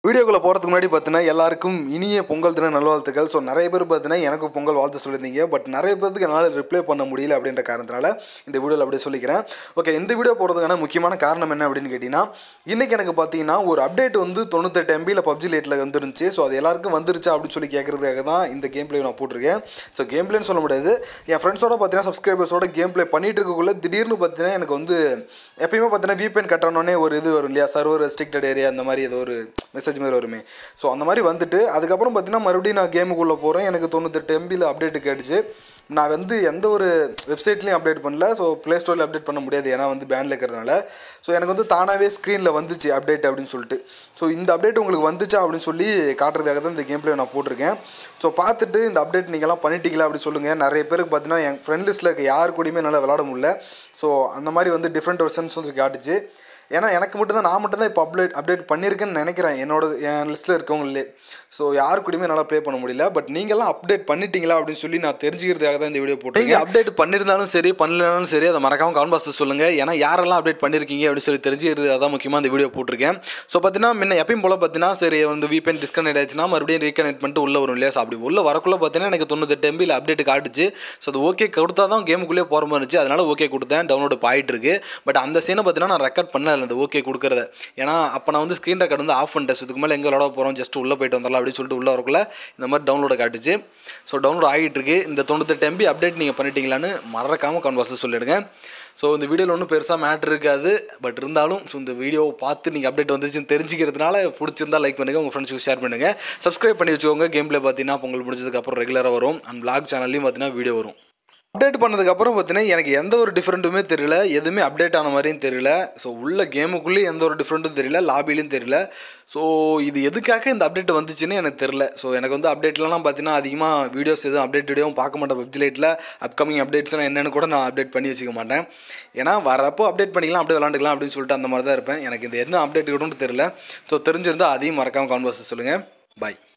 வீடியோக்குள்ளே போகிறதுக்கு முன்னாடி பார்த்தீங்கன்னா எல்லாருக்கும் இனிய பொங்கல் தின நல்வாழ்த்துக்கள் ஸோ நிறைய பேர் பார்த்தீங்கன்னா எனக்கு பொங்கல் வாழ்த்து சொல்லியிருந்தீங்க பட் நிறைய பேருக்கு என்னால் ரிப்ளை பண்ண முடியல அப்படின்ற காரணத்தினால இந்த வீடியோவில் அப்படியே சொல்லிக்கிறேன் ஓகே இந்த வீடியோ போடுறதுக்கான முக்கியமான காரணம் என்ன அப்படின்னு கேட்டிங்கன்னா இன்றைக்கி எனக்கு பார்த்தீங்கன்னா ஒரு அப்டேட் வந்து தொண்ணூத்தெட்டு எம்பியில் பப்ஜி லேட்டில் வந்துருந்துச்சு ஸோ அது எல்லாருக்கும் வந்துருச்சா அப்படின்னு சொல்லி கேட்குறதுக்காக தான் இந்த கேம் பிளே நான் போட்டிருக்கேன் ஸோ கேம் பிளேன்னு சொல்ல முடியாது என் ஃப்ரெண்ட்ஸோட பார்த்தீங்கன்னா சப்ஸ்கிரைபர்ஸோட கேம் பிளே பண்ணிட்டு இருக்கக்குள்ள திடீர்னு பார்த்தீங்கன்னா எனக்கு வந்து எப்பயுமே பார்த்தீங்கன்னா விபிஎன் கட்டணுன்னே ஒரு இது வரும் இல்லையா சர்வர் ரெஸ்ட்ரிக்டட் ஏரியா அந்த மாதிரி ஏதோ ஒரு மெசேஜ் மாதிரி வருமே ஸோ அந்த மாதிரி வந்துட்டு அதுக்கப்புறம் பார்த்தீங்கன்னா மறுபடியும் நான் கேமுக்குள்ளே போகிறேன் எனக்கு தொண்ணூத்தெட்டு எம்பியில் அப்டேட் கேட்டுச்சு நான் வந்து எந்த ஒரு வெப்சைட்லேயும் அப்டேட் பண்ணல ஸோ ப்ளே ஸ்டோரில் அப்டேட் பண்ண முடியாது ஏன்னா வந்து பேனில் இருக்கிறதுனால ஸோ எனக்கு வந்து தானாகவே ஸ்க்ரீனில் வந்துச்சு அப்டேட் அப்படின்னு சொல்லிட்டு ஸோ இந்த அப்டேட் உங்களுக்கு வந்துச்சா அப்படின்னு சொல்லி காட்டுறதுக்காக தான் இந்த கேம் பிளே நான் போட்டிருக்கேன் ஸோ பார்த்துட்டு இந்த அப்டேட் நீங்கள்லாம் பண்ணிட்டீங்களா அப்படி சொல்லுங்கள் நிறைய பேருக்கு பார்த்தீங்கன்னா என் ஃப்ரெண்ட் லிஸ்ட்டில் இருக்க யார் கூடயுமே என்னால் விளாட முடியல ஸோ அந்த மாதிரி வந்து டிஃப்ரெண்ட் வெர்ஷன்ஸ் வந்து காட்டுச்சு ஏன்னா எனக்கு மட்டும்தான் நான் மட்டும்தான் இப்போ அப்டேட் அப்டேட் பண்ணியிருக்கேன்னு நினைக்கிறேன் என்னோட என் லிஸ்ட்டில் இருக்கவங்களே ஸோ யாரு கூடயுமே என்னால் ப்ளே பண்ண முடியல பட் நீங்களாம் அப்டேட் பண்ணிட்டீங்களா அப்படின்னு சொல்லி நான் தெரிஞ்சுக்கிறதுக்காக தான் இந்த வீடியோ போட்டிருக்கேன் அப்டேட் பண்ணியிருந்தாலும் சரி பண்ணலனாலும் சரி அதை மறக்காம கான்பாஸ் சொல்லுங்கள் ஏன்னா யாரெல்லாம் அப்டேட் பண்ணியிருக்கீங்க அப்படின்னு சொல்லி தெரிஞ்சுக்கிறதுக்காக தான் முக்கியமாக இந்த வீடியோ போட்டிருக்கேன் ஸோ பார்த்தீங்கன்னா முன்ன எப்பயும் போல் பார்த்தீங்கன்னா சரி வந்து VPN டிஸ்கனெக்ட் ஆச்சுன்னா மறுபடியும் ரீகனெக்ட் பண்ணிட்டு உள்ளே வரும் இல்லையா ஸோ அப்படி உள்ள வரக்குள்ள பார்த்தீங்கன்னா எனக்கு தொண்ணூத்தெட்டு எம்பியில் அப்டேட் காட்டுச்சு ஸோ அது ஓகே கொடுத்தா தான் கேமுக்குள்ளே போகிற மாதிரி இருந்துச்சு அதனால ஓகே கொடுத்தேன் டவுன்லோட் ஆகிட்டு இருக்கு பட் அந்த சீனை பார்த்தீங்கன்னா நான் ரெக்கார்ட் பண்ணல அந்த ஓகே கொடுக்குறத ஏன்னா அப்போ நான் வந்து ஸ்க்ரீன் ரெக்கார்ட் வந்து ஆஃப் பண்ணிட்டேன் ஸோ இதுக்கு மேலே எங்கே விளாட போகிறோம் ஜஸ்ட் உள்ளே போயிட்டு வந்துடலாம் அப்படின்னு சொல்லிட்டு உள்ளே வரக்குள்ள இந்த மாதிரி டவுன்லோட காட்டுச்சு ஸோ டவுன்லோட் ஆகிட்டு இருக்கு இந்த தொண்ணூத்தெட்டு எம்பி அப்டேட் நீங்கள் பண்ணிட்டீங்களான்னு மறக்காமல் கான்வாஸ் சொல்லிடுங்க ஸோ இந்த வீடியோவில் ஒன்றும் பெருசாக மேட்ரு இருக்காது பட் இருந்தாலும் ஸோ இந்த வீடியோவை பார்த்து நீங்கள் அப்டேட் வந்துச்சுன்னு தெரிஞ்சுக்கிறதுனால பிடிச்சிருந்தா லைக் பண்ணுங்கள் உங்கள் ஃப்ரெண்ட்ஸுக்கு ஷேர் பண்ணுங்கள் சப்ஸ்கிரைப் பண்ணி வச்சுக்கோங்க கேம் பிளே பார்த்தீங்கன்னா பொங்கல் முடிச்சதுக்கப்புறம் ரெகுலராக வரும் அண்ட் பிளாக் சேனல்லையும் பார்த்தீங்கன்னா வீடியோ வரும் அப்டேட் பண்ணதுக்கப்புறம் பார்த்தீங்கன்னா எனக்கு எந்த ஒரு டிஃப்ரெண்ட்டுமே தெரியல எதுவுமே அப்டேட் ஆன மாதிரியும் தெரியல ஸோ உள்ள கேமுக்குள்ளேயும் எந்த ஒரு டிஃப்ரெண்ட்டும் தெரியல லாபிலையும் தெரியல ஸோ இது எதுக்காக இந்த அப்டேட் வந்துச்சுன்னு எனக்கு தெரில ஸோ எனக்கு வந்து அப்டேட்லலாம் பார்த்தீங்கன்னா அதிகமாக வீடியோஸ் எதுவும் அப்டேட் வீடியோவும் பார்க்க மாட்டேன் வெப்சைட்டில் அப்கமிங் அப்டேட்ஸ்லாம் என்னென்னு கூட நான் அப்டேட் பண்ணி வச்சுக்க மாட்டேன் ஏன்னா வரப்போ அப்டேட் பண்ணிக்கலாம் அப்படியே விளாண்டுக்கலாம் அப்படின்னு சொல்லிட்டு அந்த மாதிரி தான் இருப்பேன் எனக்கு இந்த என்ன அப்டேட் கூட தெரியல ஸோ தெரிஞ்சிருந்தால் அதையும் மறக்காமல் கான்வர்ஸ் சொல்லுங்கள் பாய்